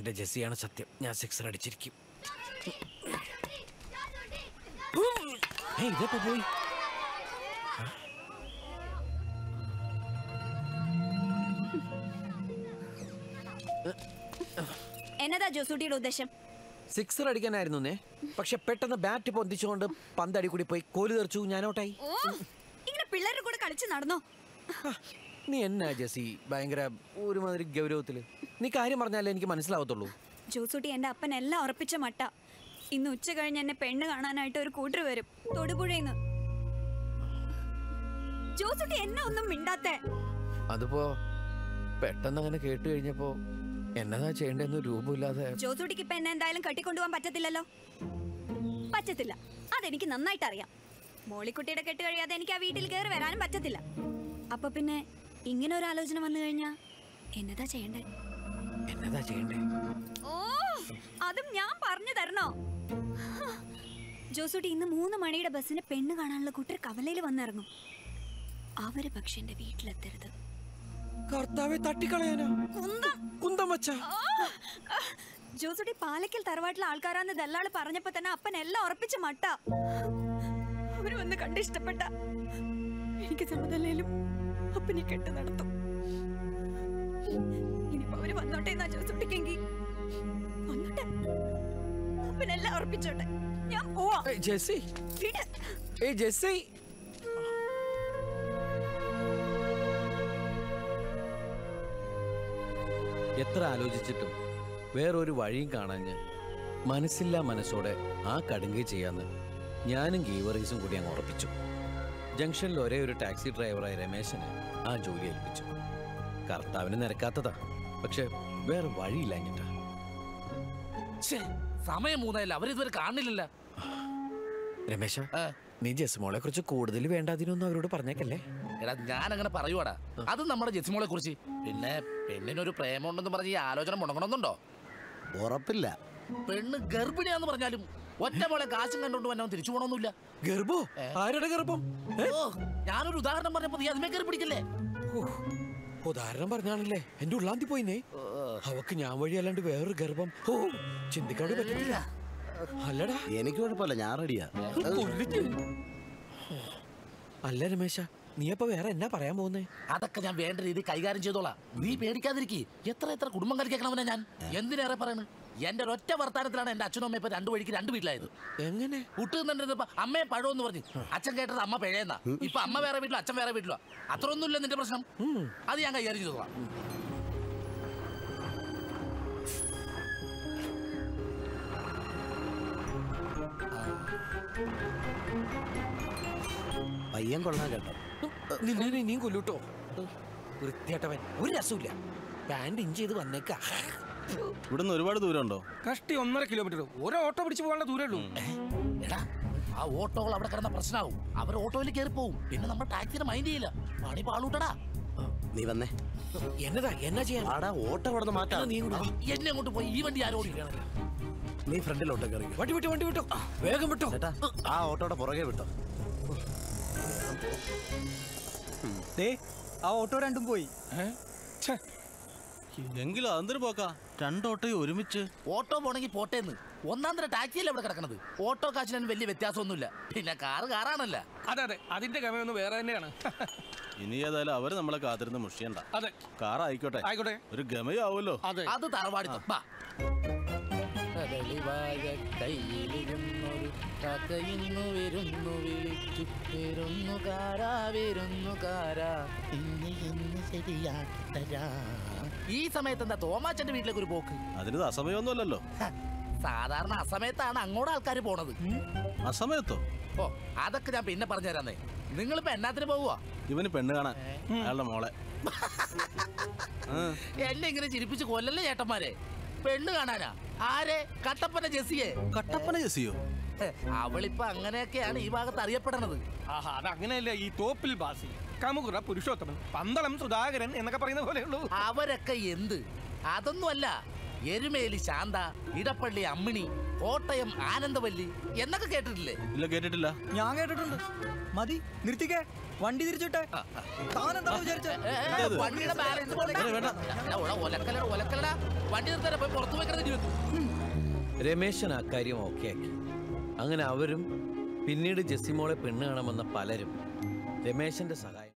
എന്റെ ജെസ്സിയാണ് സത്യം ഞാൻ സിക്സർ അടിച്ചിരിക്കും ഏയ്, ഇതെപ്പോ പോയി എന്നതാ ജോസൂട്ടിയുടെ ഉദ്ദേശം സിക്സർ അടിക്കാനായിരുന്നു നേ പക്ഷെ പെട്ടെന്ന് ബാറ്റ് പൊന്തിച്ചുകൊണ്ട് പന്തടി കൂടി പോയി കോല് തെറിച്ചു ഞാൻ ഔട്ടായി ഓ ഇങ്ങനെ പിള്ളേരുടെ കൂടെ കളിച്ച് നടന്നോ നീ എന്നാ ജെസ്സി ഭയങ്കര ഒരുമാതിരി ഗൗരവത്തില് നീ കാര്യം പറഞ്ഞാലേ എനിക്ക് മനസ്സിലാവത്തുള്ളൂ ജോസൂട്ടി എന്റെ അപ്പൻ എല്ലാം ഉറപ്പിച്ച മട്ട ഇന്ന് ഉച്ച കഴിഞ്ഞ് എന്നെ പെണ്ണ് കാണാനായിട്ട് ഒരു കൂട്ടർ വരും തൊടുപുഴയിന്ന് ജോസൂട്ടി എന്നെ ഒന്നും മിണ്ടാത്തേ അതിപ്പോ പെട്ടെന്ന് അങ്ങനെ കേട്ട് കഴിഞ്ഞപ്പോ എന്നതാ ചെയ്യേണ്ടെന്ന് രൂപമില്ലാതെ ജോസൂട്ടിക്ക് ഇപ്പൊ എന്നെ എന്തായാലും കെട്ടിക്കൊണ്ടുപോകാൻ പറ്റത്തില്ലല്ലോ പറ്റത്തില്ല അതെനിക്ക് നന്നായിട്ട് അറിയാം മോളിക്കുട്ടിയുടെ കെട്ട് കഴിയാതെ എനിക്ക് ആ വീട്ടിൽ കയറി വരാനും പറ്റത്തില്ല അപ്പൊ പിന്നെ ഇങ്ങനെ ഒരു ആലോചന വന്നു കഴിഞ്ഞാ എന്നതാ ചെയ്യണ്ടേ എന്നതാ ചെയ്യണ്ടേ ഓ അതും ഞാൻ പറഞ്ഞു തരണോ ജോസൂട്ടി ഇന്ന് മൂന്ന് മണിയുടെ ബസ്സിന് പെണ്ണ് കാണാനുള്ള കൂട്ടർ കവലയിൽ വന്നിറങ്ങും അവര് പക്ഷെ എന്റെ വീട്ടിലെത്തരുത് കർത്താവെ തട്ടിക്കളയാനാ കുന്തം കുന്തം വച്ച ആ! ആ! ജോസൂട്ടി പാലക്കൽ തറവാട്ടിലെ ആൾക്കാരാന്ന് ദല്ലാള് പറഞ്ഞപ്പോ തന്നെ അപ്പൻ എല്ലാം ഉറപ്പിച്ച മട്ട അവര് വന്ന് കണ്ട് ഇഷ്ടപ്പെട്ട എനിക്ക് സമ്മതല്ലേലും അപ്പനെ കെട്ട് നടത്തും ഇനിയിപ്പോ അവര് വന്നോട്ടെ എന്നാ ജോസൂട്ടിക്കെങ്കി വന്നോട്ടെ അപ്പനെല്ലാം ഉറപ്പിച്ചോട്ടെ ഞാൻ പോവാ ജെസ്സി വിട്. ഏയ് ജെസ്സി എത്ര ആലോചിച്ചിട്ടും വേറൊരു വഴിയും കാണാഞ്ഞ് മനസ്സില്ലാ മനസ്സോടെ ആ കടുങ്കൈ ചെയ്യാന്ന് ഞാനും ഗീവറീസും കൂടി അങ്ങ് ഉറപ്പിച്ചു ജംഗ്ഷനിൽ ഒരേ ഒരു ടാക്സി ഡ്രൈവറായ രമേശന് ആ ജോലി ഏൽപ്പിച്ചു കർത്താവിന് നിരക്കാത്തതാ പക്ഷെ വേറെ വഴിയില്ലാഞ്ഞിട്ടാ ഛേ, സമയം മൂന്നായില്ല അവരിതുവരെ കാണില്ലല്ലോ രമേശ ആ, നീ ജസ്മോളെ കുറിച്ച് കൂടുതൽ വേണ്ടാതിനൊന്നും അവരോട് പറഞ്ഞേക്കല്ലേ എടാ ഞാൻ അങ്ങനെ പറയുവാടാ അത് നമ്മുടെ ജെസിമോളെ കുറിച്ച് പിന്നെ പെണ്ണിനൊരു പ്രേമുണ്ടെന്ന് പറഞ്ഞ് ഈ ആലോചന മുടങ്ങണമെന്നുണ്ടോ ഉറപ്പില്ല പെണ്ണ് ഗർഭിണിയാന്ന് പറഞ്ഞാലും ഒറ്റ മോളെ കാശും കണ്ടോണ്ട് വന്നവൻ തിരിച്ചു പോകണമെന്നില്ല ഗർഭോ ആരുടെ ഗർഭം ഏ? ഓ ഞാനൊരു ഉദാഹരണം പറഞ്ഞപ്പോ നീ അതിനെ കയറി പിടിക്കല്ലേ ഓ, ഉദാഹരണം പറഞ്ഞാണല്ലേ എന്റെ ഉള്ളാന്തി പോയിന്നേ അവക്ക് ഞാൻ വഴി അല്ലാണ്ട് വേറൊരു ഗർഭം ഓ ചിന്തിക്കാണ്ട് പറ്റില്ല അല്ലടാ എനിക്ക് കുഴപ്പമില്ല ഞാൻ റെഡിയാ കൊല്ലിട്ട്. അല്ല രമേശ നീ അപ്പൊ വേറെ എന്നാ പറയാൻ പോകുന്നേ അതൊക്കെ ഞാൻ വേണ്ട രീതി കൈകാര്യം ചെയ്തോളാം നീ പേടിക്കാതിരിക്കി എത്ര എത്ര കുടുംബം കളിക്കണവനെ ഞാൻ എന്തിനേറെ പറയണ് എന്റെ ഒരൊറ്റ വർത്താനത്തിലാണ് എന്റെ അച്ഛനും അമ്മയും ഇപ്പൊ രണ്ടു വഴിക്ക് രണ്ട് വീട്ടിലായത് എങ്ങനെ കൂട്ടുന്നിരുന്നപ്പോ അമ്മയെ പഴമെന്ന് പറഞ്ഞു അച്ഛൻ കേട്ടത് അമ്മ പിഴയെന്നാ ഇപ്പൊ അമ്മ വേറെ വീട്ടിലോ അച്ഛൻ വേറെ വീട്ടിലോ അത്ര ഒന്നുമില്ല നിന്റെ പ്രശ്നം അത് ഞാൻ കൈകാര്യം ചെയ്തോളാം പയ്യൻ കൊള്ളാൻ കേട്ടോ നിന്നെ ഞാൻ ഇനിയും കൊല്ലൂട്ടോ വൃത്തിയാട്ടവൻ ഒരു രസമില്ല പാൻറ് ഇഞ്ച് ചെയ്ത് വന്നേക്കാ ഇവിടുന്ന് ഒരുപാട് ദൂരമുണ്ടോ കഷ്ടി ഒന്നര കിലോമീറ്റർ ഒരു ഓട്ടോ പിടിച്ചു പോകാനുള്ള ദൂരേ ഉള്ളൂ എടാ ആ ഓട്ടോകൾ അവിടെ കിടന്ന പ്രശ്നമാവും അവർ ഓട്ടോയിൽ കയറി പോവും പിന്നെ നമ്മൾ ടാക്സിനെ മൈൻഡ് ചെയ്യില്ല പണി പാളൂട്ടടാ നീ വന്നേ എന്നതാ എന്നാ ചെയ്യാൻ ആടാ ഓട്ടം അവിടെ നിന്ന് മാറ്റാ നീ കൂടെ വാ. എന്നെ അങ്ങോട്ട് പോയി ഈ വണ്ടി ആരോടി നീ ഫ്രണ്ടിലോട്ട് കയറി വണ്ടി വിട്ടോ വണ്ടി വിട്ടോ വേഗം വിട്ടോ ചേട്ടാ ആ ഓട്ടോയുടെ പുറകെ വിട്ടോ ദേ ആ ഓട്ടോ രണ്ടും പോയി എങ്കിലും അതെന്തൊരു പോക്കാ രണ്ടോട്ടയും ഒരുമിച്ച് ഓട്ടോ പോണെങ്കിൽ പോട്ടേന്ന് ഒന്നാം തരം ടാക്സിയല്ലേ ഇവിടെ കിടക്കണത് ഓട്ടോ കാശിനൊന്നും വലിയ വ്യത്യാസമൊന്നുമില്ല പിന്നെ കാറ് കാറാണല്ല അതെ അതെ അതിന്റെ ഗമയൊന്ന് വേറെ തന്നെയാണ് ഇനി ഏതായാലും അവര് നമ്മളെ കാത്തിരുന്ന് മുഷിയണ്ട അതെ കാർ ആയിക്കോട്ടെ ആയിക്കോട്ടെ ഒരു ഗമയും ആവുമല്ലോ അതെ അത് തറവാടിത്തം വാ കദളിവായ കയ്യിലിരുന്നൊരു കാക്കയിന്നു വരുന്നു വിളിച്ചു വരുന്നുകാരാ വരുന്നുകാരാ ഇന്ന് ഇന്ന് ശരിയാക്കിത്തരാ ഈ സമയത്ത് എന്താ തോമാച്ചന്റെ വീട്ടിലേക്ക് ഒരു പോക്ക് അതിന് അസമയമൊന്നുമല്ലല്ലോ ഹ, സാധാരണ അസമയത്താണ് അങ്ങോട്ട് ആൾക്കാർ പോണത് അസമയത്തോ ഓ അതൊക്കെ ഞാൻ പിന്നെ പറഞ്ഞു തരാന്നേ നിങ്ങളിപ്പോ എന്നാത്തിന് പോവുക ഇവന് പെണ്ണ് കാണാൻ അയാളുടെ മോളെ ആ, എന്നെ ഇങ്ങനെ ചിരിപ്പിച്ച് കൊല്ലല്ലേ ചേട്ടന്മാരെ പെണ്ണ് കാണാനാ ആരെ കട്ടപ്പന ജെസ്സിയെ കട്ടപ്പന ജെസിയോ ഹെ, അവളിപ്പോ അങ്ങനെയൊക്കെയാണ് ഈ ഭാഗത്ത് അറിയപ്പെടണത് ആഹാ അത് അങ്ങനെയല്ല ഈ തോപ്പിൽ ബാസി കമുകുറ പുരുഷോത്തമൻ പന്തളം സുധാകരൻ എന്നൊക്കെ പറയുന്ന പോലെയുള്ളൂ അവരൊക്കെ എന്ത് അതൊന്നുമല്ല എരുമേലി ശാന്ത ഇടപ്പള്ളി അമ്മിണി കോട്ടയം ആനന്ദവല്ലി എന്നൊക്കെ കേട്ടിട്ടില്ലേ ഇല്ല കേട്ടിട്ടില്ല ഞാൻ കേട്ടിട്ടുണ്ട് മതി നിർത്തിക്കേ വണ്ടി തിരിച്ചിട്ടെ താനെന്താ വിചാരിച്ചേ ഏ, ഏ, ഇതേത്? വണ്ടിയുടെ ബാലൻസ് കൊണ്ട് എടാ, ഒല- ഒലക്കലടാ ഒലക്കലടാ വണ്ടി നിർത്താൻ പോയി പുറത്തു പോയി കിടന്നിട്ട് വെക്കും രമേശൻ അക്കാര്യം ഓക്കെ ആക്കി അങ്ങനെ അവരും പിന്നീട് ജെസ്സിമോളെ പെണ്ണ് കാണാമെന്ന പലരും രമേശന്റെ സഹായം